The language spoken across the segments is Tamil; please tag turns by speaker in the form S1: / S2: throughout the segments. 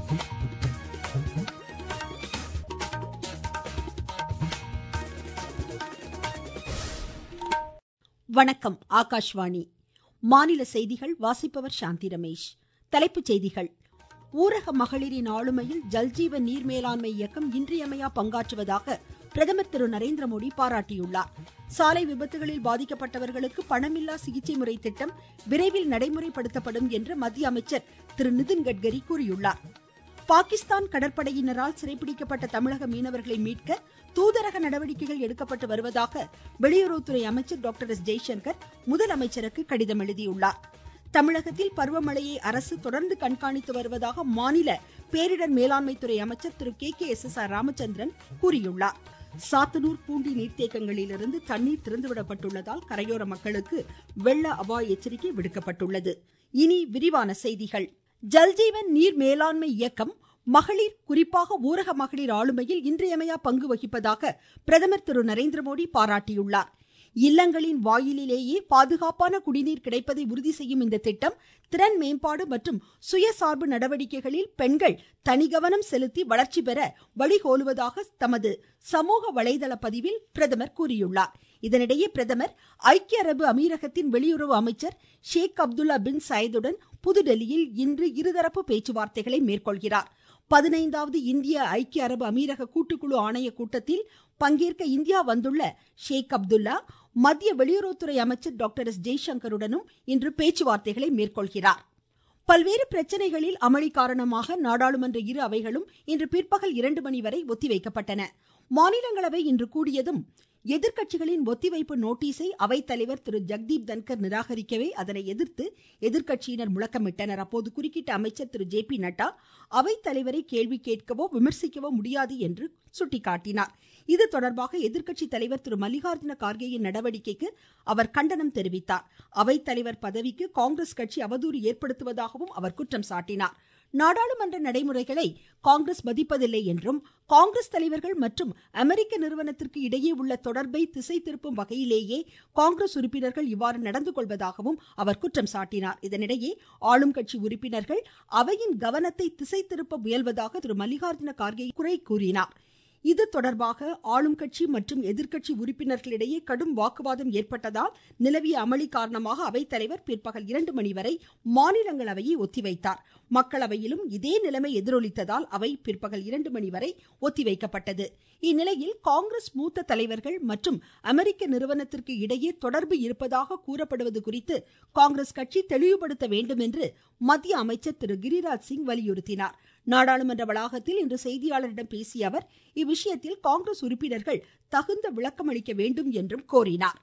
S1: வணக்கம் ஆகாஷ்வாணி மாநில செய்திகள் வாசிப்பவர் சாந்தி ரமேஷ் தலைப்புச் செய்திகள் ஊரக மகளிரின் ஆளுமையில் ஜல்ஜீவன் நீர் மேலாண்மை இயக்கம் இன்றியமையா பங்காற்றுவதாக பிரதமர் திரு நரேந்திர மோடி பாராட்டியுள்ளார் சாலை விபத்துகளில் பாதிக்கப்பட்டவர்களுக்கு பணமில்லா சிகிச்சை முறை திட்டம் விரைவில் நடைமுறைப்படுத்தப்படும் என்று மத்திய அமைச்சர் திரு நிதின் கட்கரி கூறியுள்ளார் பாகிஸ்தான் கடற்படையினரால் சிறைப்பிடிக்கப்பட்ட தமிழக மீனவர்களை மீட்க தூதரக நடவடிக்கைகள் எடுக்கப்பட்டு வருவதாக வெளியுறவுத்துறை அமைச்சர் டாக்டர் எஸ் ஜெய்சங்கர் முதலமைச்சருக்கு கடிதம் எழுதியுள்ளார் தமிழகத்தில் பருவமழையை அரசு தொடர்ந்து கண்காணித்து வருவதாக மாநில பேரிடர் மேலாண்மைத்துறை அமைச்சர் திரு K K S S R Ramachandran கூறியுள்ளார் சாத்தனூர் பூண்டி நீர்த்தேக்கங்களிலிருந்து தண்ணீர் திறந்துவிடப்பட்டுள்ளதால் கரையோர மக்களுக்கு வெள்ள அபாய எச்சரிக்கை விடுக்கப்பட்டுள்ளது இனி விரிவான செய்திகள் ஜல்ஜீவன் நீர் மேலாண்மை இயக்கம் மகளிர் குறிப்பாக ஊரக மகளிர் ஆளுமையில் இன்றியமையா பங்கு வகிப்பதாக பிரதமர் திரு நரேந்திர மோடி பாராட்டியுள்ளார் இல்லங்களின் வாயிலிலேயே பாதுகாப்பான குடிநீர் கிடைப்பதை உறுதி செய்யும் இந்த திட்டம் திறன் மேம்பாடு மற்றும் சுயசார்பு நடவடிக்கைகளில் பெண்கள் தனிகவனம் செலுத்தி வளர்ச்சி பெற வழிகோலுவதாக தமது சமூக வலைதள பதிவில் பிரதமர் கூறியுள்ளார் இதனிடையே பிரதமர் ஐக்கிய அரபு அமீரகத்தின் வெளியுறவு அமைச்சர் ஷேக் அப்துல்லா பின் சயதுடன் புதுடெல்லியில் இன்று இருதரப்பு பேச்சுவார்த்தைகளை மேற்கொள்கிறார் பதினைந்தாவது இந்திய ஐக்கிய அரபு அமீரக கூட்டுக்குழு ஆணைய கூட்டத்தில் பங்கேற்க இந்தியா வந்துள்ள ஷேக் அப்துல்லா மத்திய வெளியுறவுத்துறை அமைச்சர் டாக்டர் எஸ் ஜெய்சங்கருடனும் இன்று பேச்சுவார்த்தைகளை மேற்கொள்கிறார் பல்வேறு பிரச்சனைகளில் அமளி காரணமாக நாடாளுமன்ற இரு அவைகளும் இன்று பிற்பகல் இரண்டு மணி வரை ஒத்திவைக்கப்பட்டன மாநிலங்களவை இன்று கூடியதும் எதிர்க்கட்சிகளின் ஒத்திவைப்பு நோட்டீஸை அவைத்தலைவர் திரு ஜெக்தீப் தன்கர் நிராகரிக்கவே அதனை எதிர்த்து எதிர்க்கட்சியினர் முழக்கமிட்டனர் அப்போது குறுக்கிட்ட அமைச்சர் திரு ஜே பி நட்டா அவைத்தலைவரை கேள்வி கேட்கவோ விமர்சிக்கவோ முடியாது என்று சுட்டிக்காட்டினார் இது தொடர்பாக எதிர்க்கட்சி தலைவர் திரு மல்லிகார்ஜுன கார்கேயின் நடவடிக்கைக்கு அவர் கண்டனம் தெரிவித்தார் அவைத்தலைவர் பதவிக்கு காங்கிரஸ் கட்சி அவதூறு ஏற்படுத்துவதாகவும் அவர் குற்றம் சாட்டினார் நாடாளுமன்ற நடைமுறைகளை காங்கிரஸ் மதிப்பதில்லை என்றும் காங்கிரஸ் தலைவர்கள் மற்றும் அமெரிக்க நிறுவனத்திற்கு இடையே உள்ள தொடர்பை திசை திருப்பும் வகையிலேயே காங்கிரஸ் உறுப்பினர்கள் இவ்வாறு நடந்து கொள்வதாகவும் அவர் குற்றம் சாட்டினார் இதனிடையே ஆளும் கட்சி உறுப்பினர்கள் அவையின் கவனத்தை திசை திருப்ப முயல்வதாக திரு மல்லிகார்ஜுன கார்கே குறை கூறினார் இது தொடர்பாக ஆளும் கட்சி மற்றும் எதிர்க்கட்சி உறுப்பினர்களிடையே கடும் வாக்குவாதம் ஏற்பட்டதால் நிலவிய அமளி காரணமாக அவைத்தலைவர் பிற்பகல் இரண்டு மணி வரை மாநிலங்களவையை ஒத்திவைத்தார் மக்களவையிலும் இதே நிலைமை எதிரொலித்ததால் அவை பிற்பகல் இரண்டு மணி வரை ஒத்திவைக்கப்பட்டது இந்நிலையில் காங்கிரஸ் மூத்த தலைவர்கள் மற்றும் அமெரிக்க நிறுவனத்திற்கு இடையே தொடர்பு இருப்பதாக கூறப்படுவது குறித்து காங்கிரஸ் கட்சி தெளிவுபடுத்த வேண்டும் என்று மத்திய அமைச்சர் திரு கிரிராஜ் சிங் வலியுறுத்தினார் நாடாளுமன்ற வளாகத்தில் இன்று செய்தியாளரிடம் பேசிய அவர் இவ்விஷயத்தில் காங்கிரஸ் உறுப்பினர்கள் தகுந்த விளக்கம் அளிக்க வேண்டும் என்றும் கோரினார்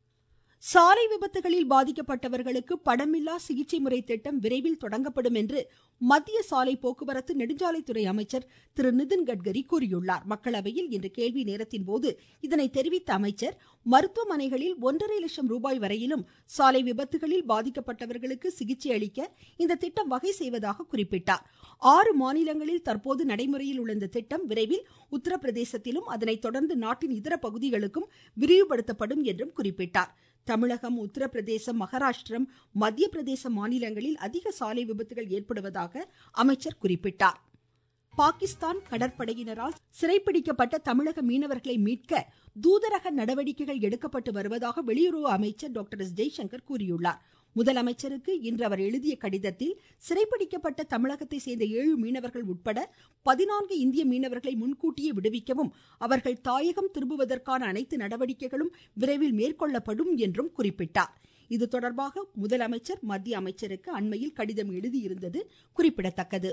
S1: சாலை விபத்துகளில் பாதிக்கப்பட்டவர்களுக்கு பணமில்லா சிகிச்சை முறை திட்டம் விரைவில் தொடங்கப்படும் என்று மத்திய சாலை போக்குவரத்து நெடுஞ்சாலைத்துறை அமைச்சர் திரு நிதின் கட்கரி கூறியுள்ளார் மக்களவையில் இன்று கேள்வி நேரத்தின் போது இதனை தெரிவித்த அமைச்சர் மருத்துவமனைகளில் ஒன்றரை லட்சம் ரூபாய் வரையிலும் சாலை விபத்துகளில் பாதிக்கப்பட்டவர்களுக்கு சிகிச்சை அளிக்க இந்த திட்டம் வகை செய்வதாக குறிப்பிட்டார் ஆறு மாநிலங்களில் தற்போது நடைமுறையில் உள்ள இந்த திட்டம் விரைவில் உத்தரப்பிரதேசத்திலும் அதனைத் தொடர்ந்து நாட்டின் இதர பகுதிகளுக்கும் விரிவுபடுத்தப்படும் என்றும் குறிப்பிட்டார் தமிழகம் உத்தரப்பிரதேசம் மகாராஷ்டிரம் மத்திய பிரதேச மாநிலங்களில் அதிக சாலை விபத்துகள் ஏற்படுவதாக அமைச்சர் குறிப்பிட்டார் பாகிஸ்தான் கடற்படையினரால் சிறைப்பிடிக்கப்பட்ட தமிழக மீனவர்களை மீட்க தூதரக நடவடிக்கைகள் எடுக்கப்பட்டு வருவதாக வெளியுறவு அமைச்சர் டாக்டர் எஸ் ஜெய்சங்கர் கூறியுள்ளார் முதலமைச்சருக்கு இன்று அவர் எழுதிய கடிதத்தில் சிறைப்பிடிக்கப்பட்ட தமிழகத்தை சேர்ந்த ஏழு மீனவர்கள் உட்பட பதினான்கு இந்திய மீனவர்களை முன்கூட்டியே விடுவிக்கவும் அவர்கள் தாயகம் திரும்புவதற்கான அனைத்து நடவடிக்கைகளும் விரைவில் மேற்கொள்ளப்படும் என்றும் குறிப்பிட்டார் இது தொடர்பாக முதலமைச்சர் மத்திய அமைச்சருக்கு அண்மையில் கடிதம் எழுதியிருந்தது குறிப்பிடத்தக்கது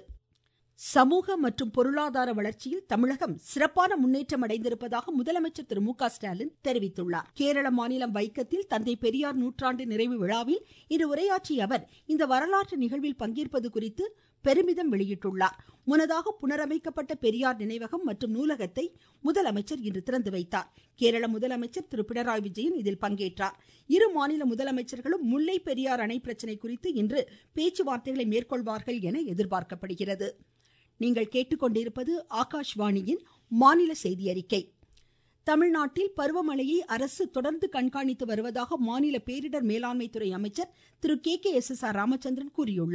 S1: சமூக மற்றும் பொருளாதார வளர்ச்சியில் தமிழகம் சிறப்பான முன்னேற்றம் அடைந்திருப்பதாக முதலமைச்சர் திரு மு க ஸ்டாலின் தெரிவித்துள்ளார் கேரள மாநிலம் வைக்கத்தில் தந்தை பெரியார் நூற்றாண்டு நிறைவு விழாவில் இன்று உரையாற்றிய அவர் இந்த வரலாற்று நிகழ்வில் பங்கேற்பது குறித்து பெருமிதம் வெளியிட்டுள்ளார் முன்னதாக புனரமைக்கப்பட்ட பெரியார் நினைவகம் மற்றும் நூலகத்தை முதலமைச்சர் இன்று திறந்து வைத்தார் கேரள முதலமைச்சர் திரு பினராயி விஜயன் இதில் பங்கேற்றார் இரு மாநில முதலமைச்சர்களும் முல்லை பெரியார் அணை பிரச்சினை குறித்து இன்று பேச்சுவார்த்தைகளை மேற்கொள்வார்கள் என எதிர்பார்க்கப்படுகிறது நீங்கள் கேட்டுக்கொண்டிருப்பது ஆகாஷ்வாணியின் மாநில செய்தி அறிக்கை தமிழ்நாட்டில் பருவமழையை அரசு தொடர்ந்து கண்காணித்து வருவதாக மாநில பேரிடர் மேலாண்மை துறை அமைச்சர் திரு K K S S R Ramachandran கூறியுள்ளார்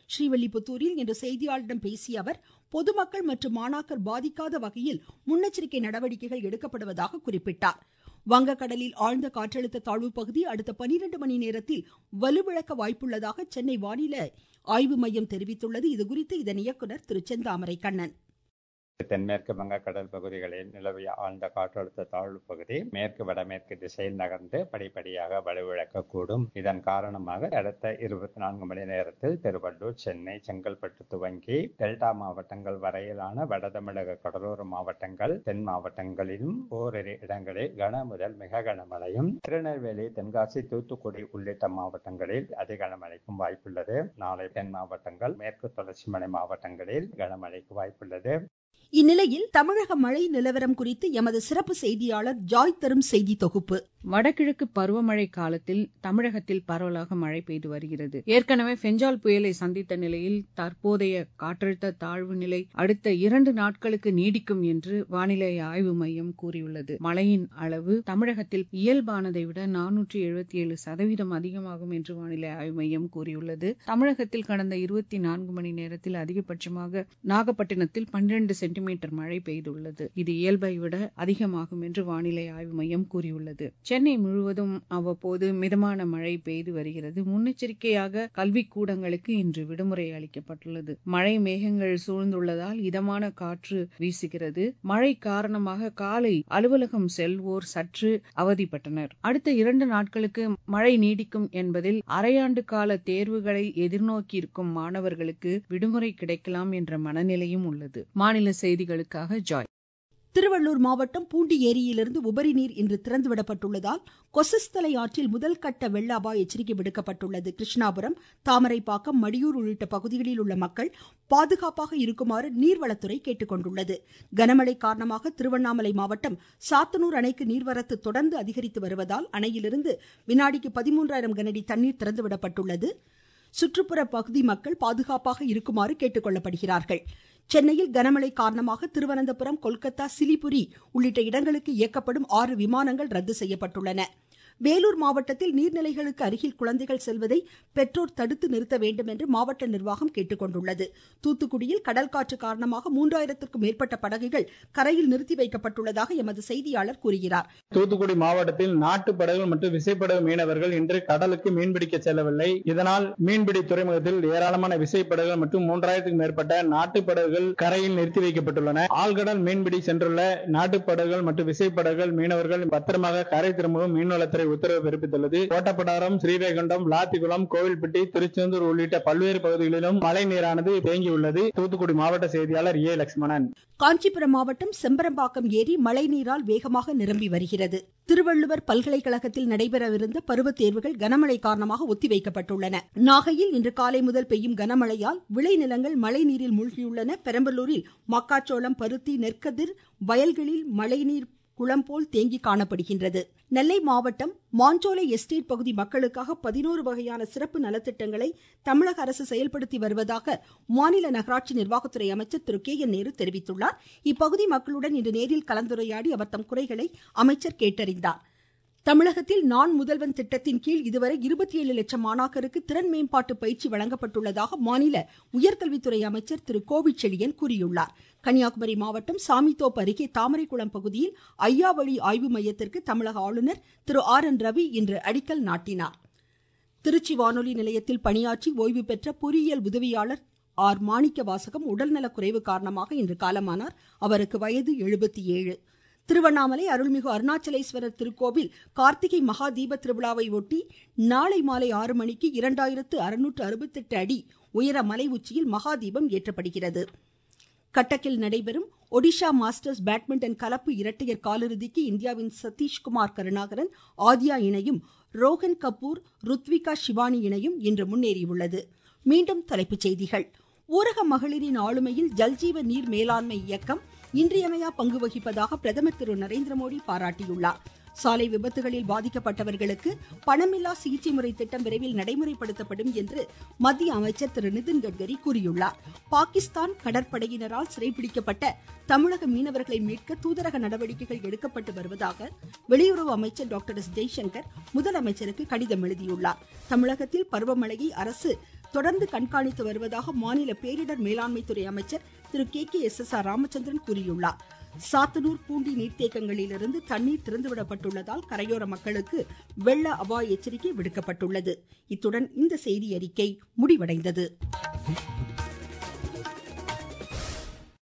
S1: ஸ்ரீவில்லிபுத்தூரில் இன்று செய்தியாளர்களிடம் பேசிய அவர் பொதுமக்கள் மற்றும் மாணாக்கர் பாதிக்காத வகையில் முன்னெச்சரிக்கை நடவடிக்கைகள் எடுக்கப்படுவதாக குறிப்பிட்டார் வங்கக்கடலில் ஆழ்ந்த காற்றழுத்த தாழ்வு பகுதி அடுத்த பனிரெண்டு மணி நேரத்தில் வலுவிழக்க வாய்ப்புள்ளதாக சென்னை வானிலை ஆய்வு மையம் தெரிவித்துள்ளது இதுகுறித்து இதன் இயக்குநர் திரு செந்தாமரை கண்ணன்
S2: தென்மேற்கு வங்கக்கடல் பகுதிகளில் நிலவிய ஆழ்ந்த காற்றழுத்த தாழ்வு பகுதி மேற்கு வடமேற்கு திசையில் நகர்ந்து படிப்படியாக வலுவிழக்கக்கூடும் இதன் காரணமாக அடுத்த இருபத்தி நான்கு மணி நேரத்தில் திருவள்ளூர் சென்னை செங்கல்பட்டு துவங்கி டெல்டா மாவட்டங்கள் வரையிலான வட தமிழக கடலோர மாவட்டங்கள் தென் மாவட்டங்களிலும் ஓரிரு இடங்களில் கன முதல் மிக கனமழையும் திருநெல்வேலி தென்காசி தூத்துக்குடி உள்ளிட்ட மாவட்டங்களில் அதி கனமழைக்கும் வாய்ப்புள்ளது நாளை தென் மாவட்டங்கள் மேற்கு தொடர்ச்சி மலை மாவட்டங்களில் கனமழைக்கு வாய்ப்புள்ளது
S1: இந்நிலையில் தமிழக மழை நிலவரம் குறித்து எமது சிறப்பு செய்தியாளர் ஜாய் தரும் செய்தி தொகுப்பு
S3: வடகிழக்கு பருவமழை காலத்தில் தமிழகத்தில் பரவலாக மழை பெய்து வருகிறது ஏற்கனவே பெஞ்சால் புயலை சந்தித்த நிலையில் தற்போதைய காற்றழுத்த தாழ்வு நிலை அடுத்த இரண்டு நாட்களுக்கு நீடிக்கும் என்று வானிலை ஆய்வு மையம் கூறியுள்ளது மழையின் அளவு தமிழகத்தில் இயல்பானதை விட நானூற்றி எழுபத்தி ஏழு சதவீதம் அதிகமாகும் என்று வானிலை ஆய்வு மையம் கூறியுள்ளது தமிழகத்தில் கடந்த இருபத்தி நான்கு மணி நேரத்தில் அதிகபட்சமாக நாகப்பட்டினத்தில் பன்னிரண்டு சென்டிமீட்டர் மழை பெய்துள்ளது இது இயல்பை விட அதிகமாகும் என்று வானிலை ஆய்வு மையம் கூறியுள்ளது சென்னை முழுவதும் அவ்வப்போது மிதமான மழை பெய்து வருகிறது முன்னெச்சரிக்கையாக கல்வி கூடங்களுக்கு இன்று விடுமுறை அளிக்கப்பட்டுள்ளது மழை மேகங்கள் சூழ்ந்துள்ளதால் இதமான காற்று வீசுகிறது மழை காரணமாக காலை அலுவலகம் செல்வோர் சற்று அவதிப்பட்டனர் அடுத்த இரண்டு நாட்களுக்கு மழை நீடிக்கும் என்பதில் அரையாண்டு கால தேர்வுகளை எதிர்நோக்கியிருக்கும் மாணவர்களுக்கு விடுமுறை கிடைக்கலாம் என்ற மனநிலையும் உள்ளது மாநில செய்திகளுக்காக ஜாய்
S1: திருவள்ளூர் மாவட்டம் பூண்டி ஏரியிலிருந்து உபரி நீர் இன்று திறந்துவிடப்பட்டுள்ளதால் கொசஸ்தலை ஆற்றில் முதல் கட்ட வெள்ள அபாய எச்சரிக்கை விடுக்கப்பட்டுள்ளது கிருஷ்ணாபுரம் தாமரைப்பாக்கம் மடியூர் உள்ளிட்ட பகுதிகளில் உள்ள மக்கள் பாதுகாப்பாக இருக்குமாறு நீர்வளத்துறை கேட்டுக்கொண்டுள்ளது கனமழை காரணமாக திருவண்ணாமலை மாவட்டம் சாத்தனூர் அணைக்கு நீர்வரத்து தொடர்ந்து அதிகரித்து வருவதால் அணையிலிருந்து வினாடிக்கு பதிமூன்றாயிரம் கனஅடி தண்ணீர் திறந்துவிடப்பட்டுள்ளது சுற்றுப்புற பகுதி மக்கள் பாதுகாப்பாக இருக்குமாறு கேட்டுக்கொள்ளப்படுகிறார்கள் சென்னையில் கனமழை காரணமாக திருவனந்தபுரம் கொல்கத்தா சிலிபுரி உள்ளிட்ட இடங்களுக்கு இயக்கப்படும் ஆறு விமானங்கள் ரத்து செய்யப்பட்டுள்ளன வேலூர் மாவட்டத்தில் நீர்நிலைகளுக்கு அருகில் குழந்தைகள் செல்வதை பெற்றோர் தடுத்து நிறுத்த வேண்டும் என்று மாவட்ட நிர்வாகம் கேட்டுக்கொண்டுள்ளது தூத்துக்குடியில் கடல் காற்று காரணமாக மூன்றாயிரத்திற்கும் மேற்பட்ட படகுகள் கரையில் நிறுத்தி வைக்கப்பட்டுள்ளதாக எமது செய்தியாளர் கூறுகிறார்
S4: தூத்துக்குடி மாவட்டத்தில் நாட்டு படகுகள் மற்றும் விசைப்படகு மீனவர்கள் இன்று கடலுக்கு மீன்பிடிக்க செல்லவில்லை இதனால் மீன்பிடி துறைமுகத்தில் ஏராளமான விசைப்படகுகள் மற்றும் மூன்றாயிரத்துக்கும் மேற்பட்ட நாட்டு படகுகள் கரையில் நிறுத்தி வைக்கப்பட்டுள்ளன ஆழ்கடல் மீன்பிடி சென்றுள்ள நாட்டு படகுகள் மற்றும் விசைப்படகுகள் மீனவர்கள் பத்திரமாக கரை திரும்பவும் மீன்வளத்துறை உத்தரவு பிறப்பித்துள்ளது கோட்டப்படாரம் ஸ்ரீவைகுண்டம் விளாத்திக்குளம் கோவில்பட்டி திருச்செந்தூர் உள்ளிட்ட பல்வேறு பகுதிகளிலும் மழை நீரானது தேங்கியுள்ளது தூத்துக்குடி மாவட்ட செய்தியாளர் ஏ லட்சுமணன்
S1: காஞ்சிபுரம் மாவட்டம் செம்பரம்பாக்கம் ஏரி மழைநீரால் வேகமாக நிரம்பி வருகிறது திருவள்ளுவர் பல்கலைக்கழகத்தில் நடைபெறவிருந்த பருவத் தேர்வுகள் கனமழை காரணமாக ஒத்திவைக்கப்பட்டுள்ளன நாகையில் இன்று காலை முதல் பெய்யும் கனமழையால் விளைநிலங்கள் மழைநீரில் மூழ்கியுள்ளன பெரம்பலூரில் மக்காச்சோளம் பருத்தி நெற்கதிர் வயல்களில் மழைநீர் குளம் போல் தேங்கி காணப்படுகின்றது நெல்லை மாவட்டம் மாஞ்சோலை எஸ்டேட் பகுதி மக்களுக்காக பதினோரு வகையான சிறப்பு நலத்திட்டங்களை தமிழக அரசு செயல்படுத்தி வருவதாக மாநில நகராட்சி நிர்வாகத்துறை அமைச்சர் திரு கே என் நேரு தெரிவித்துள்ளார் இப்பகுதி மக்களுடன் இன்று நேரில் கலந்துரையாடி அவர் தம் குறைகளை அமைச்சர் கேட்டறிந்தார் தமிழகத்தில் நான் முதல்வன் திட்டத்தின் கீழ் இதுவரை இருபத்தி ஏழு லட்சம் மாணாக்கருக்கு திறன் மேம்பாட்டு பயிற்சி வழங்கப்பட்டுள்ளதாக மாநில உயர்கல்வித்துறை அமைச்சர் திரு கோவிச்செழியன் கூறியுள்ளார் கன்னியாகுமரி மாவட்டம் சாமித்தோப்பு அருகே தாமரைக்குளம் பகுதியில் ஐயாவழி ஆய்வு மையத்திற்கு தமிழக ஆளுநர் திரு ஆர் என் ரவி இன்று அடிக்கல் நாட்டினார் திருச்சி வானொலி நிலையத்தில் பணியாற்றி ஓய்வு பெற்ற பொறியியல் உதவியாளர் ஆர் மாணிக்க வாசகம் உடல்நலக் குறைவு காரணமாக இன்று காலமானார் அவருக்கு வயது எழுபத்தி ஏழு திருவண்ணாமலை அருள்மிகு அருணாச்சலேஸ்வரர் திருக்கோவில் கார்த்திகை மகா தீப திருவிழாவை ஒட்டி நாளை மாலை ஆறு மணிக்கு இரண்டாயிரத்து அறுநூற்று அறுபத்தெட்டு அடி உயர மலை உச்சியில் மகா தீபம் ஏற்றப்படுகிறது கட்டக்கில் நடைபெறும் ஒடிஷா மாஸ்டர்ஸ் பேட்மிண்டன் கலப்பு இரட்டையர் காலிறுதிக்கு இந்தியாவின் சதீஷ்குமார் கருணாகரன் ஆத்யா இணையும் ரோஹன் கபூர் ருத்விகா சிவானி இணையும் இன்று முன்னேறியுள்ளது மீண்டும் தலைப்புச் செய்திகள் ஊரக மகளிரின் ஆளுமையில் ஜல்ஜீவன் நீர் மேலாண்மை இயக்கம் இன்றியமையா பங்கு வகிப்பதாக பிரதமர் திரு நரேந்திர மோடி பாராட்டியுள்ளார் சாலை விபத்துகளில் பாதிக்கப்பட்டவர்களுக்கு பணமில்லா சிகிச்சை முறை திட்டம் விரைவில் நடைமுறைப்படுத்தப்படும் என்று மத்திய அமைச்சர் திரு நிதின் கட்கரி கூறியுள்ளார் பாகிஸ்தான் கடற்படையினரால் சிறைபிடிக்கப்பட்ட தமிழக மீனவர்களை மீட்க தூதரக நடவடிக்கைகள் எடுக்கப்பட்டு வருவதாக வெளியுறவு அமைச்சர் டாக்டர் எஸ் ஜெய்சங்கர் முதலமைச்சருக்கு கடிதம் எழுதியுள்ளார் தமிழகத்தில் பருவமழையை அரசு தொடர்ந்து கண்காணித்து வருவதாக மாநில பேரிடர் மேலாண்மை துறை அமைச்சர் திரு K K S S R Ramachandran கூறியுள்ளார் சாத்தனூர் பூண்டி நீர்த்தேக்கங்களிலிருந்து தண்ணீர் திறந்துவிடப்பட்டுள்ளதால் கரையோர மக்களுக்கு வெள்ள அபாய எச்சரிக்கை விடுக்கப்பட்டுள்ளது இத்துடன் இந்த செய்தி அறிக்கை முடிவடைந்தது